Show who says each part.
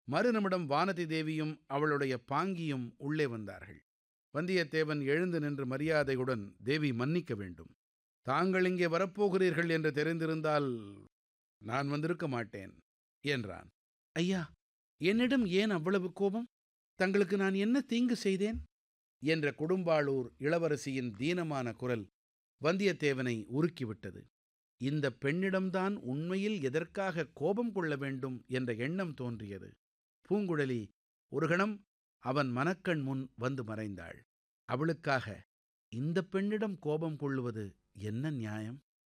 Speaker 1: மறுநிமிடம் வானதி தேவியும் அவளுடைய பாங்கியும் உள்ளே வந்தார்கள் வந்தியத்தேவன் எழுந்து நின்று மரியாதையுடன் தேவி மன்னிக்க வேண்டும் தாங்கள் இங்கே வரப்போகிறீர்கள் என்று தெரிந்திருந்தால் நான் வந்திருக்க மாட்டேன் என்றான் ஐயா என்னிடம் ஏன் அவ்வளவு கோபம் தங்களுக்கு நான் என்ன தீங்கு செய்தேன் என்ற கொடும்பாளூர் இளவரசியின் தீனமான குரல் வந்தியத்தேவனை உருக்கிவிட்டது இந்த பெண்ணிடம்தான் உண்மையில் எதற்காக கோபம் கொள்ள வேண்டும் என்ற எண்ணம் தோன்றியது பூங்குழலி ஒரு கணம் அவன் மனக்கண் முன் வந்து மறைந்தாள் அவளுக்காக இந்த பெண்ணிடம் கோபம் கொள்ளுவது என்ன நியாயம்